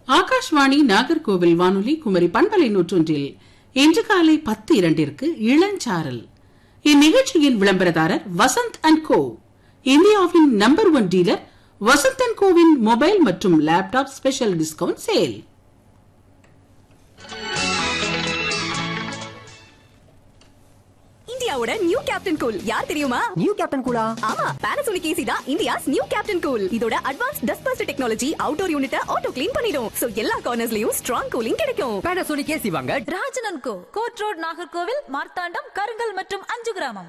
ஆகாஷ்வாணி நாகர்கோவில் வானொலி குமரி பண்பலை நூற்றொன்றில் இன்று காலை பத்து இரண்டிற்கு இளஞ்சாரல் இந்நிகழ்ச்சியின் விளம்பரதாரர் வசந்த் அண்ட் கோ இந்தியாவின் number one dealer Vasanth and கோவின் மொபைல் மற்றும் லேப்டாப் ஸ்பெஷல் டிஸ்கவுண்ட் சேல் இந்தியாவோட நியூ கேப்டன் கூல் யார் தெரியுமா நியூ கேப்டன் கூலா ஆமா பானாசோனிக் ஏசி தான் இந்தியாஸ் நியூ கேப்டன் கூல் இதோட advance dust bust technology outdoor யூனிட்ட ஆட்டோ க்ளீன் பண்ணிடும் சோ எல்லா கார்னர்ஸ்லயும் ஸ்ட்ராங் கூலிங் கிடைக்கும் பேனாசோனிக் ஏசி வாங்க ராஜனன் co court road Nagercoil Marthandam Karungal மற்றும் அஞ்சு கிராமம்